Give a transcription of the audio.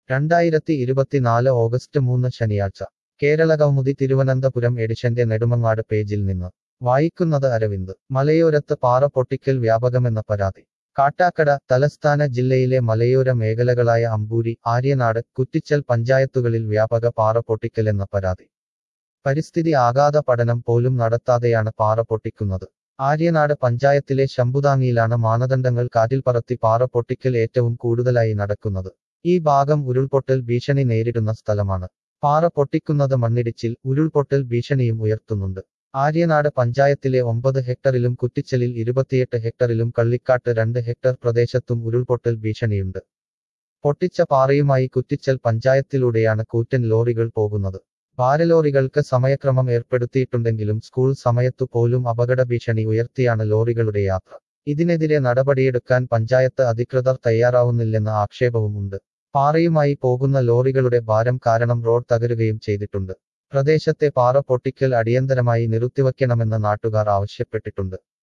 രണ്ടായിരത്തി ഇരുപത്തിനാല് ഓഗസ്റ്റ് മൂന്ന് ശനിയാഴ്ച കേരള കൗമുദി തിരുവനന്തപുരം എഡിഷന്റെ നെടുമങ്ങാട് പേജിൽ നിന്ന് വായിക്കുന്നത് അരവിന്ദ് മലയോരത്ത് പാറ പൊട്ടിക്കൽ വ്യാപകമെന്ന പരാതി കാട്ടാക്കട തലസ്ഥാന ജില്ലയിലെ മലയോര മേഖലകളായ അമ്പൂരി ആര്യനാട് കുറ്റിച്ചൽ പഞ്ചായത്തുകളിൽ വ്യാപക പാറ പൊട്ടിക്കലെന്ന പരാതി പരിസ്ഥിതി ആഘാത പഠനം പോലും നടത്താതെയാണ് പാറ പൊട്ടിക്കുന്നത് ആര്യനാട് പഞ്ചായത്തിലെ ശംഭുതാങ്ങിയിലാണ് മാനദണ്ഡങ്ങൾ കാറ്റിൽ പറത്തി പാറ പൊട്ടിക്കൽ ഏറ്റവും കൂടുതലായി നടക്കുന്നത് ഈ ഭാഗം ഉരുൾപൊട്ടൽ ഭീഷണി നേരിടുന്ന സ്ഥലമാണ് പാറ പൊട്ടിക്കുന്നത് മണ്ണിടിച്ചിൽ ഉരുൾപൊട്ടൽ ഭീഷണിയും ഉയർത്തുന്നുണ്ട് ആര്യനാട് പഞ്ചായത്തിലെ ഒമ്പത് ഹെക്ടറിലും കുറ്റിച്ചലിൽ ഇരുപത്തിയെട്ട് ഹെക്ടറിലും കള്ളിക്കാട്ട് രണ്ട് ഹെക്ടർ പ്രദേശത്തും ഉരുൾപൊട്ടൽ ഭീഷണിയുണ്ട് പൊട്ടിച്ച പാറയുമായി കുറ്റിച്ചൽ പഞ്ചായത്തിലൂടെയാണ് കൂറ്റൻ ലോറികൾ പോകുന്നത് ഭാരലോറികൾക്ക് സമയക്രമം ഏർപ്പെടുത്തിയിട്ടുണ്ടെങ്കിലും സ്കൂൾ സമയത്തു പോലും അപകട ഭീഷണി ഉയർത്തിയാണ് ലോറികളുടെ യാത്ര ഇതിനെതിരെ നടപടിയെടുക്കാൻ പഞ്ചായത്ത് അധികൃതർ തയ്യാറാവുന്നില്ലെന്ന ആക്ഷേപവുമുണ്ട് പാറയുമായി പോകുന്ന ലോറികളുടെ ഭാരം കാരണം റോഡ് തകരുകയും ചെയ്തിട്ടുണ്ട് പ്രദേശത്തെ പാറ പൊട്ടിക്കൽ അടിയന്തരമായി നിർത്തിവയ്ക്കണമെന്ന് നാട്ടുകാർ ആവശ്യപ്പെട്ടിട്ടുണ്ട്